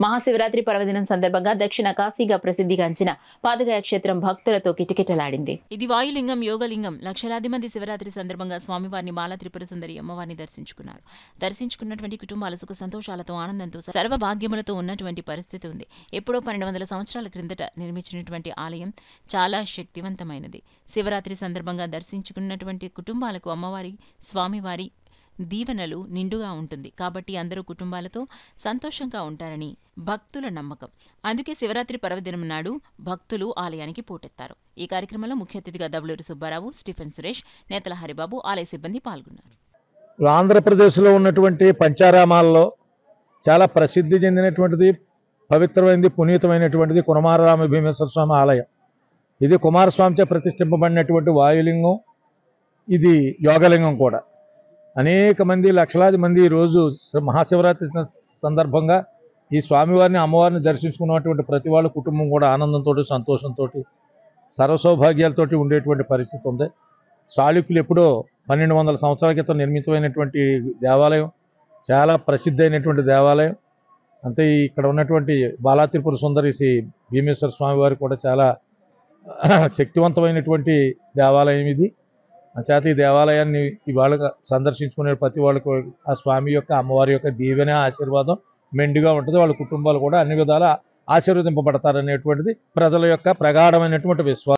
మహాశివరాత్రి పర్వదినం సందర్భంగా దక్షిణ కాశీగా ప్రసిద్ధిగాంచిన పాదగయ క్షేత్రం భక్తులతో కిటకిటలాడింది ఇది వాయులింగం యోగలింగం లక్షలాది మంది శివరాత్రి సందర్భంగా స్వామివారిని మాల త్రిపుర సుందరి అమ్మవారిని దర్శించుకున్నారు దర్శించుకున్నటువంటి కుటుంబాల సుఖ సంతోషాలతో ఆనందంతో సర్వ భాగ్యములతో ఉన్నటువంటి పరిస్థితి ఉంది ఎప్పుడో పన్నెండు వందల సంవత్సరాల క్రిందట నిర్మించినటువంటి ఆలయం చాలా శక్తివంతమైనది శివరాత్రి సందర్భంగా దర్శించుకున్నటువంటి కుటుంబాలకు అమ్మవారి స్వామివారి దీవెనలు నిండుగా ఉంటుంది కాబట్టి అందరూ కుటుంబాలతో సంతోషంగా ఉంటారని భక్తుల నమ్మకం అందుకే శివరాత్రి పర్వదినం నాడు భక్తులు ఆలయానికి పోటెత్తారు ఈ కార్యక్రమంలో ముఖ్య అతిథిగా దబలూరు సుబ్బారావు స్టీఫెన్ సురేష్ నేతల హరిబాబు ఆలయ సిబ్బంది పాల్గొన్నారు ఆంధ్రప్రదేశ్లో ఉన్నటువంటి పంచారామాల్లో చాలా ప్రసిద్ధి చెందినటువంటిది పవిత్రమైనది పునీతమైనటువంటిది కుమారరామ భీమేశ్వర స్వామి ఆలయం ఇది కుమారస్వామిచే ప్రతిష్ఠింపబడినటువంటి వాయులింగం ఇది యోగలింగం కూడా అనేక మంది లక్షలాది మంది ఈరోజు మహాశివరాత్రి స- సందర్భంగా ఈ స్వామివారిని అమ్మవారిని దర్శించుకున్నటువంటి ప్రతి వాళ్ళ కుటుంబం కూడా ఆనందంతో సంతోషంతో సర్వసౌభాగ్యాలతోటి ఉండేటువంటి పరిస్థితి ఉంది చాళుక్యులు ఎప్పుడో పన్నెండు వందల సంవత్సరాల క్రితం నిర్మితమైనటువంటి దేవాలయం చాలా ప్రసిద్ధి అయినటువంటి దేవాలయం అంతే ఇక్కడ ఉన్నటువంటి బాలా త్రిపుర సుందరి శ్రీ భీమేశ్వర స్వామి వారు కూడా చాలా శక్తివంతమైనటువంటి దేవాలయం ఇది చేత ఈ దేవాలయాన్ని ఇవాళ సందర్శించుకునే ప్రతి వాళ్ళకు ఆ స్వామి యొక్క అమ్మవారి యొక్క దీవెన ఆశీర్వాదం మెండుగా ఉంటుంది వాళ్ళ కుటుంబాలు కూడా అన్ని విధాలా ఆశీర్వదింపబడతారనేటువంటిది ప్రజల యొక్క ప్రగాఢమైనటువంటి విశ్వాసం